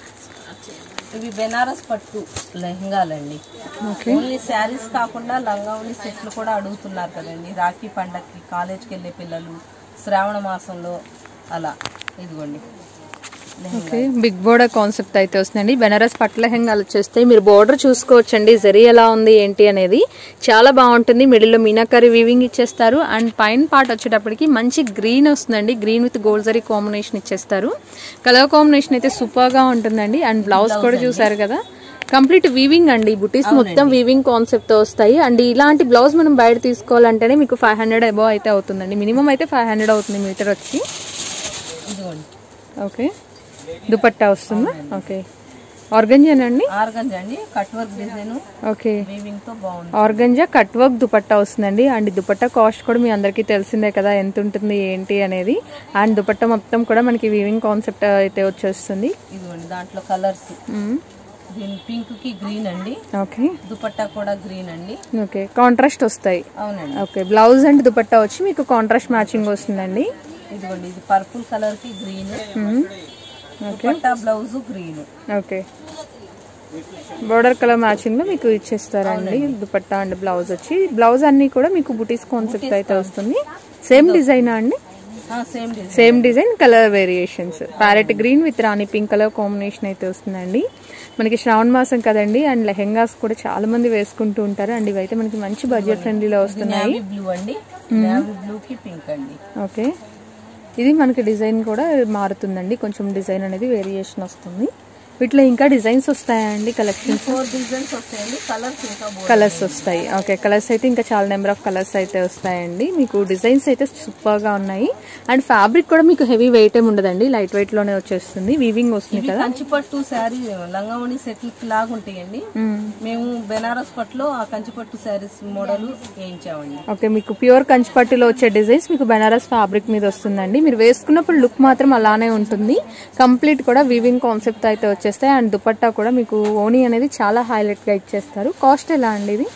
ఇవి బెనారస్ పట్టు లెహంగాలండి ఓకే ఓన్లీ శారీస్ కాకుండా లంగావని సెట్లు కూడా అడుగుతున్నారు కదండి రాఖీ పండక్కి కాలేజ్కి వెళ్ళే పిల్లలు శ్రావణ మాసంలో అలా ఇదిగోండి lehenga. Okay big border concept అయితే వస్తుందండి బెనారస్ పట్ల లెహంగాలు వచ్చేస్తే మీరు బోర్డర్ చూసుకోవచ్చండి జరీ ఎలా ఉంది ఏంటి అనేది చాలా బాగుంటుంది మిడిల్లో మీనాకరి వీవింగ్ ఇచ్చేస్తారు అండ్ పైన పార్ట్ వచ్చేటప్పటికి మంచి గ్రీన్ వస్తుందండి green with gold zari combination ఇచ్చేస్తారు కలర్ కాంబినేషన్ అయితే సూపర్ గా ఉంటుందండి అండ్ బ్లౌజ్ కూడా చూసారు కదా కంప్లీట్ వీవింగ్ అండి బుటీస్ మొత్తం వీవింగ్ కాన్సెప్ట్ తో వస్తాయి అండ్ ఇలాంటి బ్లౌజ్ మనం బయట తీసుకోవాలంటేనే మీకు ఫైవ్ హండ్రెడ్ అబౌవ్ అయితే అవుతుందండి మినిమం అయితే ఫైవ్ హండ్రెడ్ అవుతుంది మీటర్ వచ్చి ఇదిగోండి ఓకే దుపట్టా వస్తుందా ఓకే ఆర్గంజానండి ఆర్గంజ్ అండి cut work design okay weaving తో బాగుంది ఆర్గంజా కట్ వర్క్ దుపట్టా వస్తుందండి అండ్ ఈ దుపట్టా కాస్ట్ కూడా మీ అందరికీ తెలిసిందే కదా ఎంత ఉంటుంది ఏంటి అనేది అండ్ దుపట్టా మొత్తం కూడా మనకి వీవింగ్ కాన్సెప్ట్ అయితే వచ్చేస్తుంది ఇదిగోండి దాంట్లో కలర్స్ మ్మ్. దీని పింక్ కి గ్రీన్ అండి ఓకే దుపట్టా కూడా గ్రీన్ అండి ఓకే కాంట్రాస్ట్ వస్తాయి అవునండి ఓకే బ్లౌజ్ అండ్ దుపట్టా వచ్చి మీకు కాంట్రాస్ట్ మ్యాచింగ్ వస్తుందండి ఇదిగోండి ఇది పర్పుల్ కలర్ కి green hmm. Dupatta blouse green okay border color matching లో మీకు ఇచ్చేస్తారండి దుపట్టా అండ్ బ్లౌజ్ వచ్చి బ్లౌజ్ అన్ని కూడా మీకు బుటీస్ కాన్సెప్ట్ అయితే వస్తుంది సేమ్ డిజైన్ అండి same design same design color variations parrot green with రాణి పింక్ కలర్ కాంబినేషన్ అయితే వస్తుందండి మనకి శ్రావణ మాసం కదండి అండ్ లెహెంగాస్ కూడా చాలా మంది వేసుకుంటూ ఉంటారు అండ్ ఇవైతే మనకి మంచి బడ్జెట్ ఫ్రెండ్లీలో వస్తున్నాయి నేవీ బ్లూ అండి నేవీ బ్లూ కి పింక్ అండి ఓకే ఇది మనకి డిజైన్ కూడా మారుతుందండి కొంచెం డిజైన్ అనేది వేరియేషన్ వస్తుంది వీటిలో ఇంకా డిజైన్స్ వస్తాయండి కలెక్షన్స్ ఫోర్ డిజైన్స్ వస్తాయండి కలర్స్ ఇంకా బోర్డు కలర్స్ వస్తాయి ఓకే కలర్స్ అయితే ఇంకా చాలా నెంబర్ ఆఫ్ కలర్స్ అయితే వస్తాయండి మీకు డిజైన్స్ అయితే సూపర్ గా ఉన్నాయి అండ్ ఫ్యాబ్రిక్ కూడా మీకు హెవీ వెయిట్ ఏమి ఉండదండి లైట్ వెయిట్ లోనే వచ్చేస్తుంది వీవింగ్ వస్తుంది ఇవి కదా కంచిపట్టు శారీ లంగావణి సెట్ లాగా ఉంటాయండి మ్మ్. మేము బెనారస్ పట్టులో ఆ కంచిపట్టు శారీస్ మోడల్ వేయించామండి ఓకే మీకు ప్యూర్ కంచిపట్టులో వచ్చే డిజైన్స్ మీకు బెనారస్ ఫ్యాబ్రిక్ మీద వస్తుందండి మీరు వేసుకున్నప్పుడు లుక్ మాత్రం అలానే ఉంటుంది కంప్లీట్ కూడా వీవింగ్ కాన్సెప్ట్ అయితే వచ్చేస్తాయి అండ్ దుపట్టా కూడా మీకు ఓనీ అనేది చాలా హైలైట్ గా ఇచ్చేస్తారు కాస్ట్ ఎలా అండి ఇది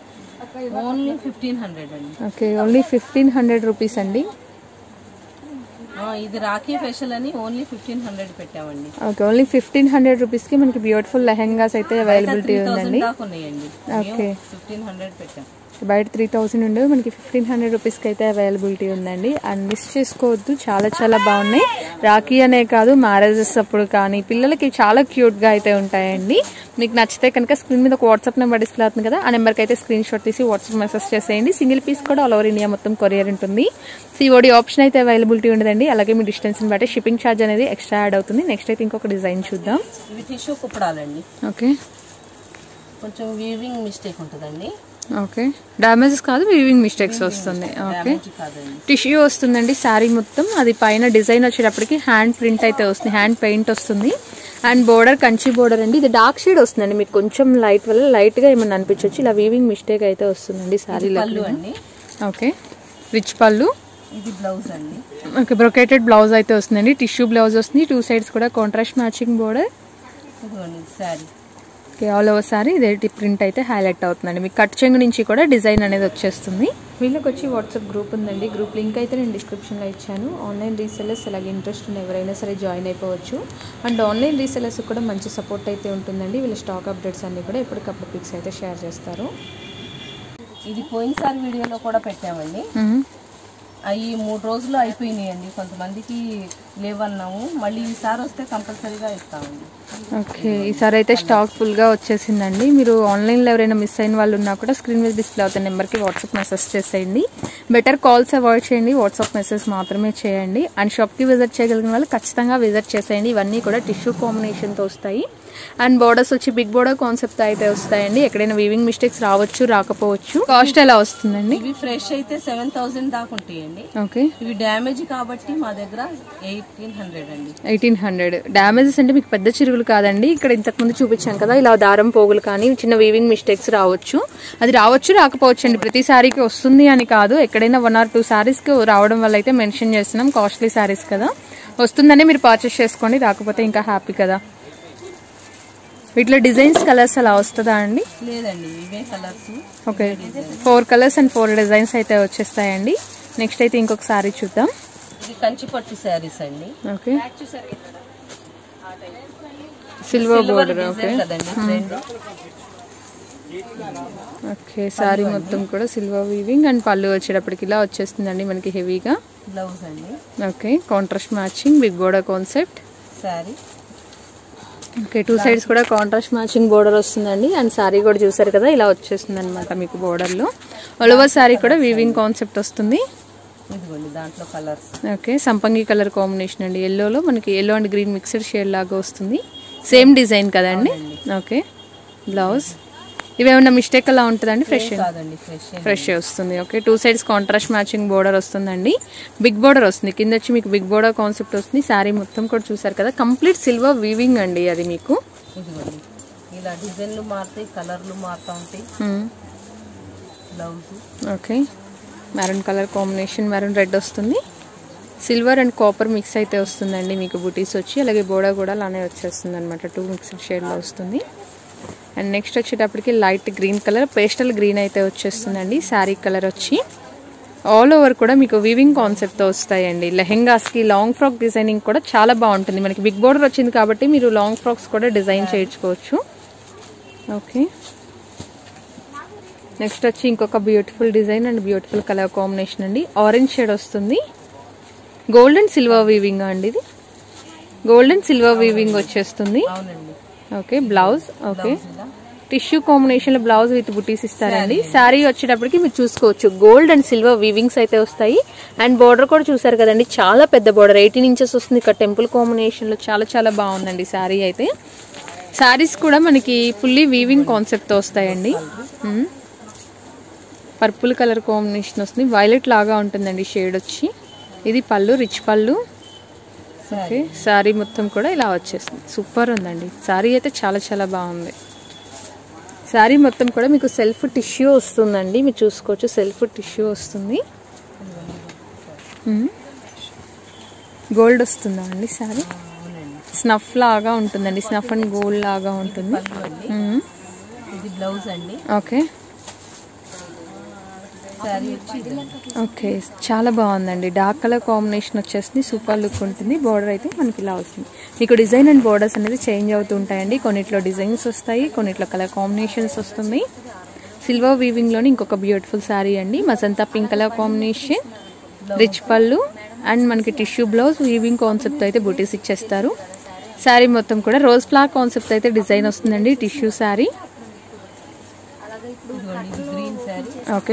ఓన్లీ ఫిఫ్టీన్ హండ్రెడ్ అండి okay only fifteen hundred rupees అండి ఆ, ఇది రాఖీ ఫెషల్ అని ఓన్లీ ఫిఫ్టీన్ హండ్రెడ్ పెట్టామండి ఓకే ఓన్లీ ఫిఫ్టీన్ హండ్రెడ్ రూపీస్కి మనకి బ్యూటిఫుల్ లెహెంగాస్ అయితే అవైలబిలిటీ త్రీ ఉందండి థౌసండ్ దాకా ఉన్నాయండి ఓకే. ఫిఫ్టీన్ హండ్రెడ్ పెట్టాం బయట త్రీ థౌసండ్ ఉండేవి మనకి ఫిఫ్టీన్ హండ్రెడ్ రూపీస్కి అయితే అవైలబిలిటీ ఉందండి అండ్ మిస్ చేసుకోవద్దు చాలా చాలా బాగున్నాయి రాఖీ అనే కాదు మ్యారేజెస్ అప్పుడు కానీ పిల్లలకి చాలా క్యూట్గా అయితే ఉంటాయండి మీకు నచ్చితే కనుక స్క్రీన్ మీద ఒక వాట్సాప్ నెంబర్ డిస్ప్లే అవుతుంది కదా ఆ నెంబర్కి అయితే స్క్రీన్ షాట్ తీసి వాట్సాప్ మెసేజ్ చేసేయండి సింగిల్ పీస్ కూడా ఆల్ ఓవర్ ఇండియా మొత్తం కొరియర్ ఉంటుంది సిఓడి ఆప్షన్ అయితే అవైలబిలిటీ ఉండదండి అలాగే మీ డిస్టెన్స్ని బట్టి షిప్పింగ్ ఛార్జ్ అనేది ఎక్స్ట్రా యాడ్ అవుతుంది నెక్స్ట్ అయితే ఇంకొక డిజైన్ చూద్దాం ఇవి టిష్యూ కుప్పడాలండి ఓకే కొంచెం వీవింగ్ మిస్టేక్ ఉంటుందండి ఓకే డ్యామేజెస్ కాదు వీవింగ్ మిస్టేక్స్ వస్తుంది ఓకే డ్యామేజ్ కాదండి టిష్యూ వస్తుందండి శారీ మొత్తం అది పైన డిజైన్ వచ్చేటప్పటికి హ్యాండ్ ప్రింట్ అయితే వస్తుంది హ్యాండ్ పెయింట్ వస్తుంది అండ్ బోర్డర్ కంచి బోర్డర్ అండి ఇది డార్క్ షేడ్ వస్తుందండి మీకు కొంచెం లైట్ వల్ల లైట్ గా ఏమన్నా అనిపించవచ్చు ఇలా వీవింగ్ మిస్టేక్ అయితే వస్తుందండి శారీ పళ్ళు అండి ఓకే రిచ్ పళ్ళు ఇది బ్లౌజ్ అండి ఓకే బ్రొకేటెడ్ బ్లౌజ్ అయితే వస్తుందండి టిష్యూ బ్లౌజ్ వస్తుంది టూ సైడ్స్ కూడా కాంట్రాస్ట్ మ్యాచింగ్ బోర్డర్ ఇదిగోండి sari okay all over sari ఇదే ప్రింట్ అయితే హైలైట్ అవుతుందండి మీకు కట్ చెంగు నుంచి కూడా డిజైన్ అనేది వచ్చేస్తుంది వీళ్ళకి వచ్చి వాట్సాప్ గ్రూప్ ఉందండి గ్రూప్ లింక్ అయితే నేను డిస్క్రిప్షన్లో ఇచ్చాను ఆన్లైన్ రీసెలర్స్ అలాగే ఇంట్రెస్ట్ ఉన్న ఎవరైనా సరే జాయిన్ అయిపోవచ్చు అండ్ ఆన్లైన్ రీసెలర్స్ కూడా మంచి సపోర్ట్ అయితే ఉంటుందండి వీళ్ళ స్టాక్ అప్డేట్స్ అన్ని కూడా ఎప్పటికప్పుడు పిక్స్ అయితే షేర్ చేస్తారు ఇది పోయినసారి వీడియోలో కూడా పెట్టామండి అవి మూడు రోజులు అయిపోయినాయండి కొంతమందికి లేవన్నాము మళ్ళీ ఈసారి వస్తే కంపల్సరీగా ఇస్తామండి ఓకే ఈసారి అయితే స్టాక్ ఫుల్గా వచ్చేసిందండి మీరు ఆన్లైన్లో ఎవరైనా మిస్ అయిన వాళ్ళు ఉన్నా కూడా స్క్రీన్ మీద డిస్ప్లే అవుతున్న నెంబర్కి వాట్సాప్ మెసేజ్ చేసేయండి బెటర్ కాల్స్ అవాయిడ్ చేయండి వాట్సాప్ మెసేజ్ మాత్రమే చేయండి అండ్ షాప్కి విజిట్ చేయగలిగిన వాళ్ళు ఖచ్చితంగా విజిట్ చేసేయండి ఇవన్నీ కూడా టిష్యూ కాంబినేషన్తో వస్తాయి అండ్ బోర్డర్స్ వచ్చి బిగ్ బోర్డర్ కాన్సెప్ట్ అయితే వస్తాయండి ఎక్కడైనా వీవింగ్ మిస్టేక్స్ రావచ్చు రాకపోవచ్చు కాస్ట్ ఎలా వస్తుందండి ఇవి ఫ్రెష్ అయితే సెవెన్ థౌసండ్ దాకా ఉంటాయండి ఓకే ఇవి డ్యామేజ్ కాబట్టి మా దగ్గర ఎయిటీన్ హండ్రెడ్ అండి ఎయిటీన్ హండ్రెడ్ డ్యామేజెస్ అంటే మీకు పెద్ద చిరుగులు కాదండి ఇక్కడ ఇంతకుముందు చూపించాం కదా ఇలా దారం పోగులు కానీ చిన్న వీవింగ్ మిస్టేక్స్ రావచ్చు అది రావచ్చు రాకపోవచ్చు అండి ప్రతి శారీకి వస్తుంది అని కాదు ఎక్కడైనా వన్ ఆర్ టూ శారీస్కి రావడం వల్ల అయితే మెన్షన్ చేస్తున్నాం కాస్ట్లీ శారీస్ కదా వస్తుందని మీరు పర్చేస్ చేసుకోండి రాకపోతే ఇంకా హ్యాపీ కదా వీటిలో డిజైన్స్ కలర్స్ అలా వస్తుందా అండి లేదండి ఇవే colors okay four colors and four designs అయితే వచ్చేస్తాయండి నెక్స్ట్ అయితే ఇంకొక శారీ చూద్దాం ఇది కంచి పట్టు శారీస్ అండి okay silver border okay design కదండి ట్రెండ్ ఓకే శారీ మొత్తం కూడా సిల్వర్ వీవింగ్ అండ్ పళ్ళు వచ్చేటప్పటికి ఇలా వచ్చేస్తుందండి మనకి హెవీగా బ్లౌజ్ అండి okay contrast matching big border concept sari okay two sides కూడా కాంట్రాస్ట్ మ్యాచింగ్ బోర్డర్ వస్తుందండి అండ్ శారీ కూడా చూసారు కదా ఇలా వచ్చేస్తుంది అనమాట మీకు బోర్డర్లో ఒలవర్ శారీ కూడా వీవింగ్ కాన్సెప్ట్ వస్తుంది ఇదిగోండి దాంట్లో కలర్స్ ఓకే సంపంగి కలర్ కాంబినేషన్ అండి ఎల్లోలో మనకి yellow and green mixed shade లాగా వస్తుంది సేమ్ డిజైన్ కదండి ఓకే బ్లౌజ్ ఇవేమన్నా మిస్టేక్ అలా ఉంటుందండి ఫ్రెష్ కాదండి ఫ్రెష్ ఫ్రెష్ వస్తుంది okay two sides contrast matching border వస్తుందండి బిగ్ బోర్డర్ వస్తుంది కింద వచ్చి మీకు బిగ్ బోర్డర్ కాన్సెప్ట్ వస్తుంది శారీ మొత్తం కూడా చూసారు కదా కంప్లీట్ సిల్వర్ వీవింగ్ అండి అది మీకు ఇదిగోండి ఇలా డిజైన్లు మారుతాయి కలర్లు మారుతూ ఉంటాయి blouse okay maroon colour combination maroon red వస్తుంది సిల్వర్ అండ్ కాపర్ మిక్స్ అయితే వస్తుందండి మీకు బుటీస్ వచ్చి అలాగే బోడా కూడా అలానే వచ్చేస్తుంది అనమాట టూ మిక్స్డ్ షేడ్లో వస్తుంది అండ్ నెక్స్ట్ వచ్చేటప్పటికి light green color pastel green అయితే వచ్చేస్తుందండి శారీ కలర్ వచ్చి ఆల్ ఓవర్ కూడా మీకు వీవింగ్ కాన్సెప్ట్తో వస్తాయండి లెహెంగాస్కి లాంగ్ ఫ్రాక్ డిజైనింగ్ కూడా చాలా బాగుంటుంది మనకి బిగ్ బోర్డర్ వచ్చింది కాబట్టి మీరు లాంగ్ ఫ్రాక్స్ కూడా డిజైన్ చేయించుకోవచ్చు ఓకే నెక్స్ట్ వచ్చి ఇంకొక beautiful design and beautiful color combination అండి ఆరెంజ్ షేడ్ వస్తుంది గోల్డ్ అండ్ సిల్వర్ వీవింగ్ అండి ఇది గోల్డ్ అండ్ సిల్వర్ వీవింగ్ వచ్చేస్తుంది అవునండి ఓకే బ్లౌజ్ ఓకే ఇలా టిష్యూ కాంబినేషన్ లో బ్లౌజ్ విత్ బుటీస్ ఇస్తారండి శారీ వచ్చేటప్పటికి మీరు చూసుకోవచ్చు గోల్డ్ అండ్ సిల్వర్ వీవింగ్స్ అయితే వస్తాయి అండ్ బోర్డర్ కూడా చూసారు కదండి చాలా పెద్ద బోర్డర్ ఎయిటీన్ ఇంచెస్ వస్తుంది ఇక్కడ టెంపుల్ కాంబినేషన్ లో చాలా చాలా బాగుందండి శారీ అయితే శారీస్ కూడా మనకి ఫుల్లీ వీవింగ్ కాన్సెప్ట్ తో వస్తాయండి పర్పుల్ కలర్ కాంబినేషన్ వస్తుంది వైలెట్ లాగా ఉంటుందండి షేడ్ వచ్చి ఇది పళ్ళు రిచ్ పళ్ళు ఓకే శారీ మొత్తం కూడా ఇలా వచ్చేస్తుంది సూపర్ ఉందండి శారీ అయితే చాలా చాలా బాగుంది శారీ మొత్తం కూడా మీకు సెల్ఫ్ టిష్యూ వస్తుందండి మీరు చూసుకోవచ్చు సెల్ఫ్ టిష్యూ వస్తుంది గోల్డ్ వస్తుందా అండి శారీ అవునండి స్నఫ్ లాగా ఉంటుందండి స్నఫ్ అండ్ గోల్డ్ లాగా ఉంటుంది పళ్ళు అండి మ్మ్. ఇది బ్లౌజ్ అండి ఓకే శారీ వచ్చి ఇది. ఓకే చాలా బాగుందండి డార్క్ కలర్ కాంబినేషన్ వచ్చేసి సూపర్ లుక్ ఉంటుంది బోర్డర్ అయితే మనకి ఇలా వస్తుంది మీకు డిజైన్ అండ్ బోర్డర్స్ అనేది చేంజ్ అవుతూ ఉంటాయండి కొన్నిట్లో డిజైన్స్ వస్తాయి కొన్నిట్లో కలర్ కాంబినేషన్స్ వస్తుంది సిల్వర్ వీవింగ్లోని ఇంకొక బ్యూటిఫుల్ శారీ అండి magenta pink colour combination rich pallu and మనకి టిష్యూ బ్లౌజ్ వీవింగ్ కాన్సెప్ట్ అయితే బుటీస్ ఇచ్చేస్తారు శారీ మొత్తం కూడా రోజ్ ఫ్లవర్ కాన్సెప్ట్ అయితే డిజైన్ వస్తుందండి టిష్యూ శారీ ఇదిగోండి ఇది green sari okay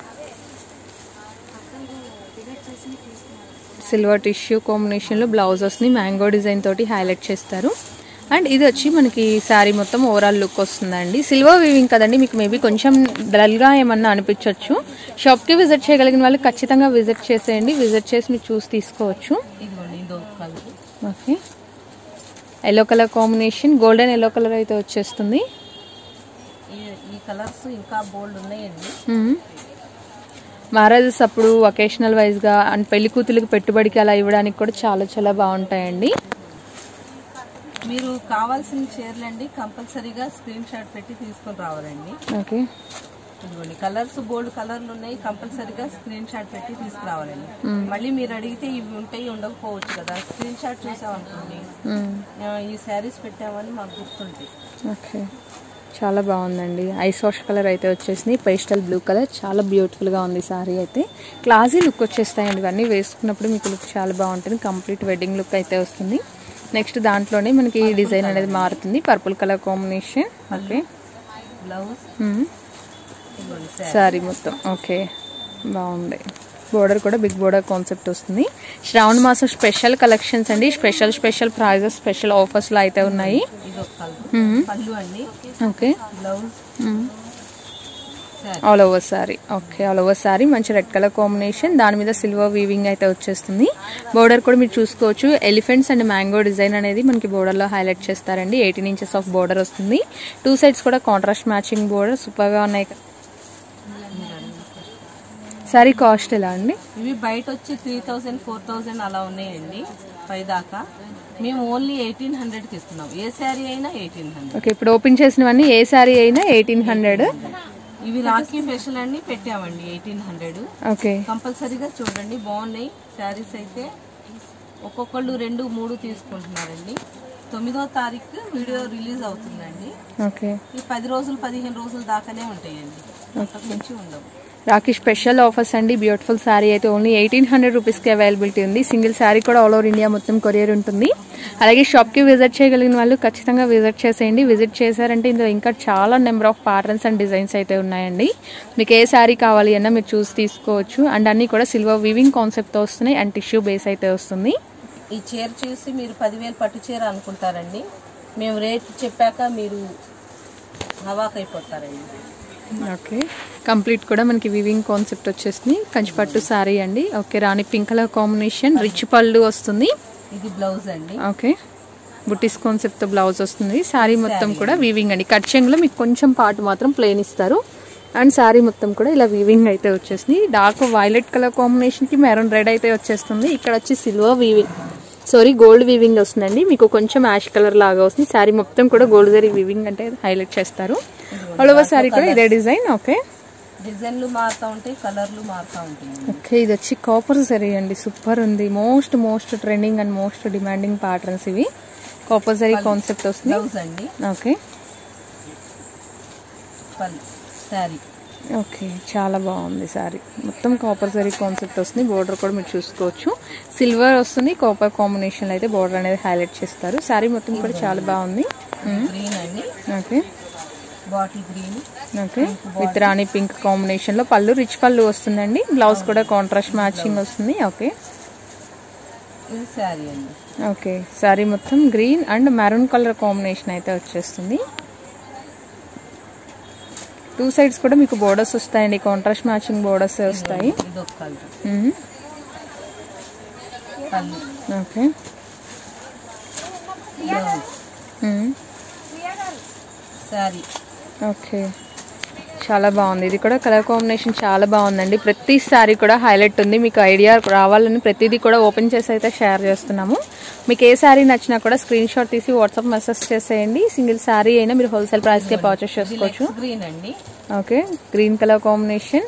silver tissue కాంబినేషన్లో బ్లౌజ్ వస్తుంది మ్యాంగో డిజైన్ తోటి హైలైట్ చేస్తారు అండ్ ఇది వచ్చి మనకి శారీ మొత్తం ఓవరాల్ లుక్ వస్తుందండి సిల్వర్ వీవింగ్ కదండి మీకు మేబీ కొంచెం డల్గా ఏమన్నా అనిపించవచ్చు షాప్కి విజిట్ చేయగలిగిన వాళ్ళు ఖచ్చితంగా విజిట్ చేసేయండి విజిట్ చేసి మీరు చూసి తీసుకోవచ్చు ఇదిగోండి ఇదో color okay yellow colour combination golden yellow color అయితే వచ్చేస్తుంది ఈ ఈ కలర్స్ ఇంకా బోల్డ్ ఉన్నాయండి మ్యారేజెస్ అప్పుడు అకేషనల్ వైజ్గా అండ్ పెళ్లి కూతురికి పెట్టుబడికి అలా ఇవ్వడానికి కూడా చాలా చాలా బాగుంటాయండి మీరు కావాల్సిన చీరలండి కంపల్సరీగా స్క్రీన్ షాట్ పెట్టి తీసుకొని రావాలండి ఓకే ఇదిగోండి కలర్స్ బోల్డ్ కలర్లు ఉన్నాయి కంపల్సరీగా స్క్రీన్ షాట్ పెట్టి తీసుకురావాలండి మళ్ళీ మీరు అడిగితే ఇవి ఉంటాయి ఉండకపోవచ్చు కదా స్క్రీన్ షాట్ చూసామనుకోండి ఆ, ఈ శారీస్ పెట్టామని మాకు గుర్తుంటాయి ఓకే చాలా బాగుందండి ఐస్ వాష్ కలర్ అయితే వచ్చేసింది పేస్టల్ బ్లూ కలర్ చాలా బ్యూటిఫుల్గా ఉంది సారీ అయితే క్లాసీ లుక్ వచ్చేస్తాయండి ఇవన్నీ వేసుకున్నప్పుడు మీకు లుక్ చాలా బాగుంటుంది కంప్లీట్ వెడ్డింగ్ లుక్ అయితే వస్తుంది నెక్స్ట్ దాంట్లోనే మనకి డిజైన్ అనేది మారుతుంది purple color combination okay blouse ఇదిగోండి శారీ సారీ మొత్తం ఓకే బాగుంది బోర్డర్ కూడా బిగ్ బోర్డర్ కాన్సెప్ట్ వస్తుంది శ్రావణ మాసం స్పెషల్ కలెక్షన్స్ అండి స్పెషల్ స్పెషల్ ప్రైజెస్ స్పెషల్ ఆఫర్స్లో అయితే ఉన్నాయి ఇది ఒక కలర్ మ్మ్. పళ్ళు అండి okay blouse hmm. Sari all over sari okay all over sari మంచి రెడ్ కలర్ కాంబినేషన్ దాని మీద సిల్వర్ వీవింగ్ అయితే వచ్చేస్తుంది బోర్డర్ కూడా మీరు చూసుకోవచ్చు ఎలిఫెంట్స్ అండ్ మ్యాంగో డిజైన్ అనేది మనకి border లో హైలైట్ చేస్తారండి ఎయిటీన్ ఇంచెస్ ఆఫ్ బోర్డర్ వస్తుంది టూ సైడ్స్ కూడా కాంట్రాస్ట్ మ్యాచింగ్ బోర్డర్ సూపర్గా ఉన్నాయి సారీ కాస్ట్ ఎలా అండి ఇవి బయట వచ్చి త్రీ థౌజండ్ ఫోర్ థౌజండ్ అలా ఉన్నాయండి పై దాకా మేము ఓన్లీ ఎయిటీన్ హండ్రెడ్కి ఇస్తున్నాం ఏ శారీ అయినా ఎయిటీన్ హండ్రెడ్ ఓకే ఇప్పుడు ఓపెన్ చేసినవన్నీ ఏ సారీ అయినా ఎయిటీన్ హండ్రెడ్ ఇవి రాఖీ స్పెషల్ అన్ని పెట్టామండి ఎయిటీన్ హండ్రెడ్ ఓకే కంపల్సరీగా చూడండి బాగున్నాయి శారీస్ అయితే ఒక్కొక్కళ్ళు రెండు మూడు తీసుకుంటున్నారండి తొమ్మిదో తారీఖు వీడియో రిలీజ్ అవుతుందండి ఓకే ఈ పది రోజులు పదిహేను రోజుల దాకానే ఉంటాయండి అంతకు మించి ఉండవు రాఖీ స్పెషల్ ఆఫర్స్ అండి బ్యూటిఫుల్ శారీ అయితే ఓన్లీ ఎయిటీన్ హండ్రెడ్ రూపీస్కి అవైలబిలిటీ ఉంది సింగిల్ శారీ కూడా ఆల్ ఓవర్ ఇండియా మొత్తం కొరియర్ ఉంటుంది అలాగే షాప్కి విజిట్ చేయగలిగిన వాళ్ళు ఖచ్చితంగా విజిట్ చేసేయండి విజిట్ చేశారంటే ఇందులో ఇంకా చాలా number of patterns and designs అయితే ఉన్నాయండి మీకు ఏ శారీ కావాలి అన్నా మీరు చూసి తీసుకోవచ్చు అండ్ అన్నీ కూడా సిల్వర్ వీవింగ్ కాన్సెప్ట్తో వస్తున్నాయి అండ్ టిష్యూ బేస్ అయితే వస్తుంది ఈ చీర చూసి మీరు పదివేలు పట్టు చీర అనుకుంటారండి మేము రేట్ చెప్పాక మీరు హవాక్ అయిపోతారండి ఓకే కంప్లీట్ కూడా మనకి వివింగ్ కాన్సెప్ట్ వచ్చేసింది కంచిపట్టు శారీ అండి ఓకే రాణి పింక్ కలర్ కాంబినేషన్ రిచ్ పళ్ళు వస్తుంది ఇది బ్లౌజ్ అండి ఓకే బుట్టీస్ కాన్సెప్ట్ బ్లౌజ్ వస్తుంది శారీ మొత్తం కూడా వీవింగ్ అండి కట్ చెంగులో మీకు కొంచెం పార్ట్ మాత్రం ప్లేన్ ఇస్తారు అండ్ శారీ మొత్తం కూడా ఇలా వీవింగ్ అయితే వచ్చేసింది డార్క్ వైలెట్ కలర్ కాంబినేషన్ కి మెరూన్ రెడ్ అయితే వచ్చేస్తుంది ఇక్కడ వచ్చి silver weaving sari gold weaving వస్తుందండి మీకు కొంచెం యాష్ కలర్ లాగా వస్తుంది శారీ మొత్తం కూడా గోల్డ్ జరీ వీవింగ్ అంటే హైలైట్ చేస్తారు ఆల్ ఓవర్ శారీ కూడా ఇదే డిజైన్ ఓకే డిజైన్లు మారుతూ ఉంటాయి కలర్లు మారుతూ ఉంటాయి ఓకే ఇది వచ్చి కాపర్ సరీ అండి సూపర్ ఉంది most most trending and most demanding patterns ఇవి కాపర్ సరీ కాన్సెప్ట్ వస్తుంది బ్లౌజ్ అండి ఓకే పళ్ళు శారీ ఓకే చాలా బాగుంది సారీ మొత్తం కాపర్ సరీ కాన్సెప్ట్ వస్తుంది బోర్డర్ కూడా మీరు చూసుకోవచ్చు సిల్వర్ వస్తుంది కాపర్ కాంబినేషన్ అయితే బోర్డర్ అనేది హైలైట్ చేస్తారు సారీ మొత్తం కూడా చాలా బాగుంది గ్రీన్ అండి okay bottle green okay with రాణి పింక్ కాంబినేషన్ లో పళ్ళు రిచ్ పళ్ళు వస్తుందండి బ్లౌజ్ కూడా కాంట్రాస్ట్ మ్యాచింగ్ వస్తుంది ఓకే ఇది శారీ అండి ఓకే సారీ మొత్తం green and maroon colour combination అయితే వచ్చేస్తుంది టూ సైడ్స్ కూడా మీకు బోర్డర్స్ వస్తాయండి కాంట్రాస్ట్ మ్యాచింగ్ బోర్డర్స్ వస్తాయి ఇది ఒక కలర్ మ్మ్. పళ్ళు okay blouse hmm. Sari okay చాలా బాగుంది ఇది కూడా కలర్ కాంబినేషన్ చాలా బాగుందండి ప్రతి సారీ కూడా హైలైట్ ఉంది మీకు ఐడియా రావాలని ప్రతిదీ కూడా ఓపెన్ చేసి అయితే షేర్ చేస్తున్నాము మీకు ఏ శారీ నచ్చినా కూడా స్క్రీన్ షాట్ తీసి వాట్సాప్ మెసేజ్ చేసేయండి సింగిల్ శారీ అయినా మీరు హోల్సేల్ ప్రైస్కే పర్చేస్ చేసుకోవచ్చు గ్రీన్ అండి okay green colour combination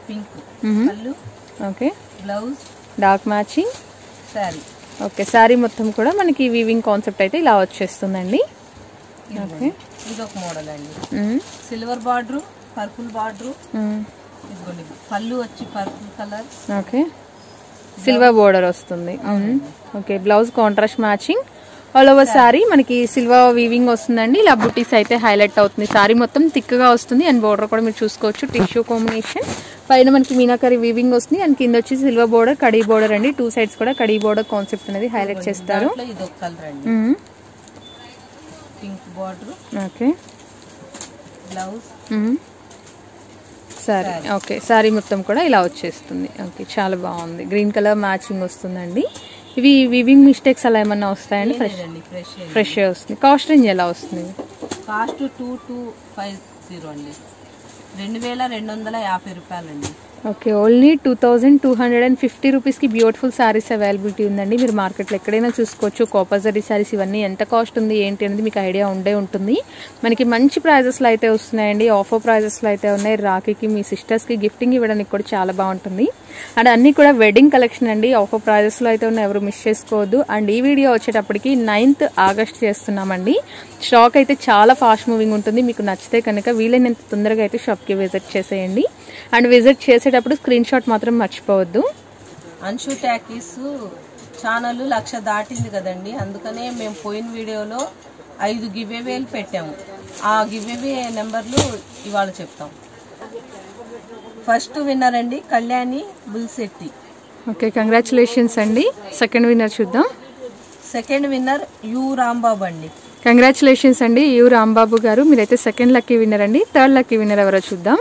pink hmm. పళ్ళు okay blouse dark matching sari okay sari మొత్తం కూడా మనకి వీవింగ్ కాన్సెప్ట్ అయితే ఇలా వచ్చేస్తుందండి ఓకే ఇది ఒక మోడల్ అండి hmm. Silver border purple border hmm. ఇదిగోండి పళ్ళు వచ్చి purple colour okay silver border వస్తుంది hmm. Okay blouse contrast matching all over sari మనకి సిల్వర్ వీవింగ్ వస్తుందండి ఇలా బుటీస్ అయితే హైలైట్ అవుతుంది సారీ మొత్తం థిక్గా వస్తుంది అండ్ బోర్డర్ కూడా మీరు చూసుకోవచ్చు టిష్యూ కాంబినేషన్ పైన మనకి మీనాకరి వీవింగ్ వస్తుంది అండ్ కింద వచ్చి సిల్వర్ బోర్డర్ కడీ బోర్డర్ అండి టూ సైడ్స్ కూడా కడీ బోర్డర్ కాన్సెప్ట్ అనేది హైలైట్ చేస్తారు దాంట్లో ఇది ఒక కలర్ అండి hmm. Pink border okay blouse hmm. సరే ఓకే సారీ మొత్తం కూడా ఇలా వచ్చేస్తుంది ఓకే చాలా బాగుంది గ్రీన్ కలర్ మ్యాచింగ్ వస్తుందండి ఇవి వివింగ్ మిస్టేక్స్ అలా ఏమన్నా వస్తాయండి ఫ్రెష్ లేదండి ఫ్రెష్ ఫ్రెష్ వస్తుంది కాస్ట్ రేంజ్ ఎలా వస్తుంది cost two two five zero అండి రెండు వేల రెండు వందల యాభై రూపాయలండి okay only two thousand two hundred and fifty రూపీస్కి బ్యూటిఫుల్ శారీస్ అవైలబిలిటీ ఉందండి మీరు మార్కెట్లో ఎక్కడైనా చూసుకోవచ్చు కోపజరీ శారీస్ ఇవన్నీ ఎంత కాస్ట్ ఉంది ఏంటి అనేది మీకు ఐడియా ఉండే ఉంటుంది మనకి మంచి ప్రైజెస్లో అయితే వస్తున్నాయండి ఆఫర్ ప్రైజెస్లో అయితే ఉన్నాయి రాఖీకి మీ సిస్టర్స్కి గిఫ్టింగ్ ఇవ్వడానికి కూడా చాలా బాగుంటుంది అండ్ అన్నీ కూడా వెడ్డింగ్ కలెక్షన్ అండి ఆఫర్ ప్రైజెస్లో అయితే ఉన్నాయి ఎవరు మిస్ చేసుకోవద్దు అండ్ ఈ వీడియో వచ్చేటప్పటికి నైన్త్ ఆగస్ట్ చేస్తున్నామండి స్టాక్ అయితే చాలా ఫాస్ట్ మూవింగ్ ఉంటుంది మీకు నచ్చితే కనుక వీలైనంత తొందరగా అయితే షాప్కి విజిట్ చేసేయండి అండ్ విజిట్ చేసేటప్పుడు స్క్రీన్ షాట్ మాత్రం మర్చిపోవద్దు అన్షు ట్యాకీస్ ఛానల్ లక్ష దాటింది కదండి అందుకనే మేము పోయిన వీడియోలో ఐదు గివ్వేవేలు పెట్టాము ఆ గివ్వేవే నెంబర్లు ఇవాళ చెప్తాం ఫస్ట్ విన్నర్ అండి కళ్యాణి బుల్శెట్టి ఓకే కంగ్రాచులేషన్స్ అండి సెకండ్ విన్నర్ చూద్దాం సెకండ్ విన్నర్ యు రాంబాబు అండి కంగ్రాచులేషన్స్ అండి యు రాంబాబు గారు మీరైతే సెకండ్ లక్కీ విన్నర్ అండి థర్డ్ లక్కీ విన్నర్ ఎవరో చూద్దాం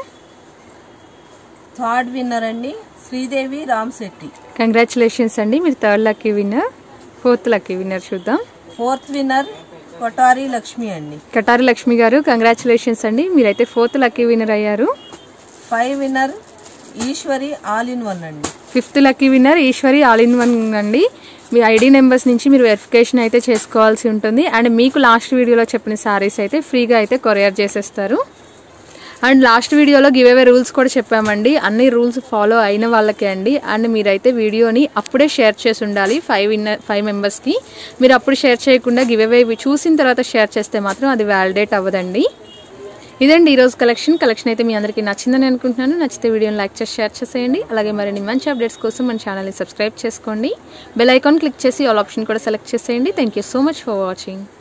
థర్డ్ విన్నర్ అండి శ్రీదేవి రామ్శెట్టి కంగ్రాచులేషన్స్ అండి మీరు third lucky winner fourth lucky winner చూద్దాం ఫోర్త్ విన్నర్ కొటారి లక్ష్మి అండి కటారి లక్ష్మి గారు కంగ్రాచులేషన్స్ అండి మీరైతే ఫోర్త్ లక్కీ విన్నర్ అయ్యారు five winner Eshwari all in one అండి fifth lucky winner Eshwari all in one అండి మీ ఐడి నెంబర్స్ నుంచి మీరు వెరిఫికేషన్ అయితే చేసుకోవాల్సి ఉంటుంది అండ్ మీకు లాస్ట్ వీడియోలో చెప్పిన సారీస్ అయితే ఫ్రీగా అయితే కొరియర్ చేసేస్తారు అండ్ లాస్ట్ వీడియోలో గివ్ అవే రూల్స్ కూడా చెప్పామండి అన్ని రూల్స్ ఫాలో అయిన వాళ్ళకే అండి అండ్ మీరైతే వీడియోని అప్పుడే షేర్ చేసి ఉండాలి ఫైవ్ విన్నర్ ఫైవ్ మెంబర్స్కి మీరు అప్పుడు షేర్ చేయకుండా గివ్ అవే చూసిన తర్వాత షేర్ చేస్తే మాత్రం అది వ్యాలిడేట్ అవ్వదండి ఇదండి ఈరోజు కలెక్షన్ కలెక్షన్ అయితే మీ అందరికీ నచ్చిందని అనుకుంటున్నాను నచ్చితే వీడియోని లైక్ చేసి షేర్ చేసేయండి అలాగే మరిన్ని మంచి అప్డేట్స్ కోసం మన ఛానల్ని సబ్స్క్రైబ్ చేసుకోండి బెల్ ఐకాన్ క్లిక్ చేసి ఆల్ ఆప్షన్ కూడా సెలెక్ట్ చేసేయండి thank you so much for watching